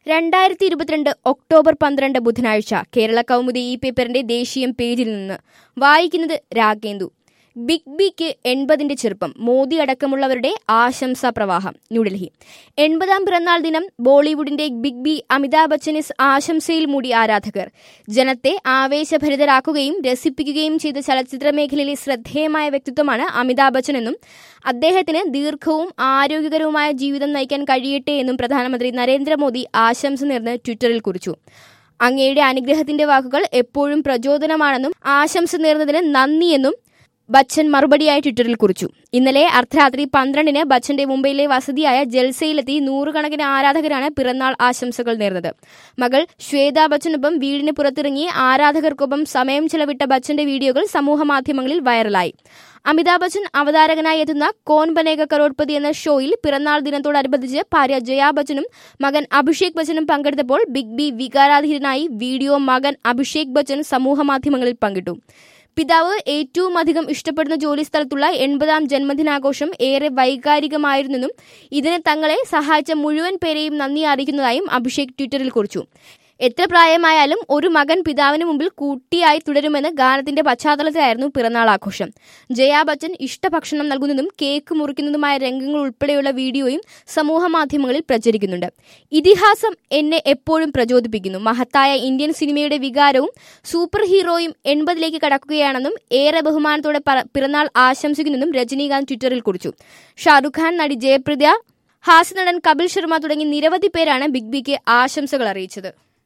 രണ്ടായിരത്തി ഇരുപത്തിരണ്ട് ഒക്ടോബർ പന്ത്രണ്ട് ബുധനാഴ്ച കേരള കൗമുദി ഈ പേപ്പറിന്റെ ദേശീയം പേജിൽ നിന്ന് വായിക്കുന്നത് രാഗേന്ദു ബിഗ് ബിക്ക് എൺപതിന്റെ ചെറുപ്പം മോദി അടക്കമുള്ളവരുടെ ആശംസാ പ്രവാഹം ന്യൂഡൽഹി എൺപതാം പിറന്നാൾ ദിനം ബോളിവുഡിന്റെ ബിഗ് ബി അമിതാഭ് ബച്ചന് ആശംസയിൽ മൂടി ആരാധകർ ജനത്തെ ആവേശഭരിതരാക്കുകയും രസിപ്പിക്കുകയും ചെയ്ത ചലച്ചിത്ര മേഖലയിലെ ശ്രദ്ധേയമായ വ്യക്തിത്വമാണ് അമിതാഭ് ബച്ചൻ എന്നും അദ്ദേഹത്തിന് ദീർഘവും ആരോഗ്യകരവുമായ ജീവിതം നയിക്കാൻ കഴിയട്ടെ എന്നും പ്രധാനമന്ത്രി നരേന്ദ്രമോദി ആശംസ നേർന്ന് ട്വിറ്ററിൽ കുറിച്ചു അങ്ങയുടെ അനുഗ്രഹത്തിന്റെ വാക്കുകൾ എപ്പോഴും പ്രചോദനമാണെന്നും ആശംസ നേർന്നതിന് നന്ദിയെന്നും ബച്ചൻ മറുപടിയായി ട്വിറ്ററിൽ കുറിച്ചു ഇന്നലെ അർദ്ധരാത്രി പന്ത്രണ്ടിന് ബച്ചന്റെ മുംബൈയിലെ വസതിയായ ജൽസയിലെത്തി നൂറുകണക്കിന് ആരാധകരാണ് പിറന്നാൾ ആശംസകൾ നേർന്നത് മകൾ ശ്വേത ബച്ചനൊപ്പം വീടിന് പുറത്തിറങ്ങി ആരാധകർക്കൊപ്പം സമയം ചെലവിട്ട ബച്ചന്റെ വീഡിയോകൾ സമൂഹമാധ്യമങ്ങളിൽ വൈറലായി അമിതാഭ് ബച്ചൻ അവതാരകനായി എത്തുന്ന കോൻ ബനേക കരോഡ്പതി എന്ന ഷോയിൽ പിറന്നാൾ ദിനത്തോടനുബന്ധിച്ച് ഭാര്യ ജയാ ബച്ചനും മകൻ അഭിഷേക് ബച്ചനും പങ്കെടുത്തപ്പോൾ ബിഗ് ബി വികാരാധീനനായി വീഡിയോ മകൻ അഭിഷേക് ബച്ചൻ സമൂഹമാധ്യമങ്ങളിൽ പങ്കിട്ടു പിതാവ് ഏറ്റവും അധികം ഇഷ്ടപ്പെടുന്ന ജോലിസ്ഥലത്തുള്ള എൺപതാം ജന്മദിനാഘോഷം ഏറെ വൈകാരികമായിരുന്നെന്നും ഇതിന് തങ്ങളെ സഹായിച്ച മുഴുവൻ പേരെയും നന്ദി അറിയിക്കുന്നതായും അഭിഷേക് ട്വിറ്ററിൽ കുറിച്ചു എത്ര പ്രായമായാലും ഒരു മകൻ പിതാവിന് മുമ്പിൽ കൂട്ടിയായി തുടരുമെന്ന് ഗാനത്തിന്റെ പശ്ചാത്തലത്തിലായിരുന്നു പിറന്നാൾ ആഘോഷം ജയാ ബച്ചൻ ഇഷ്ടഭക്ഷണം നൽകുന്നതും കേക്ക് മുറിക്കുന്നതുമായ രംഗങ്ങൾ ഉൾപ്പെടെയുള്ള വീഡിയോയും സമൂഹ മാധ്യമങ്ങളിൽ പ്രചരിക്കുന്നുണ്ട് ഇതിഹാസം എന്നെ എപ്പോഴും പ്രചോദിപ്പിക്കുന്നു മഹത്തായ ഇന്ത്യൻ സിനിമയുടെ വികാരവും സൂപ്പർ ഹീറോയും എൺപതിലേക്ക് കടക്കുകയാണെന്നും ഏറെ ബഹുമാനത്തോടെ പിറന്നാൾ ആശംസിക്കുന്നെന്നും രജനീകാന്ത് ട്വിറ്ററിൽ കുറിച്ചു ഷാറുഖ് ഖാൻ നടി ജയപ്രദ ഹാസ്യനടൻ കപിൽ ശർമ്മ തുടങ്ങി നിരവധി പേരാണ് ബിഗ് ബിക്ക് ആശംസകൾ അറിയിച്ചത്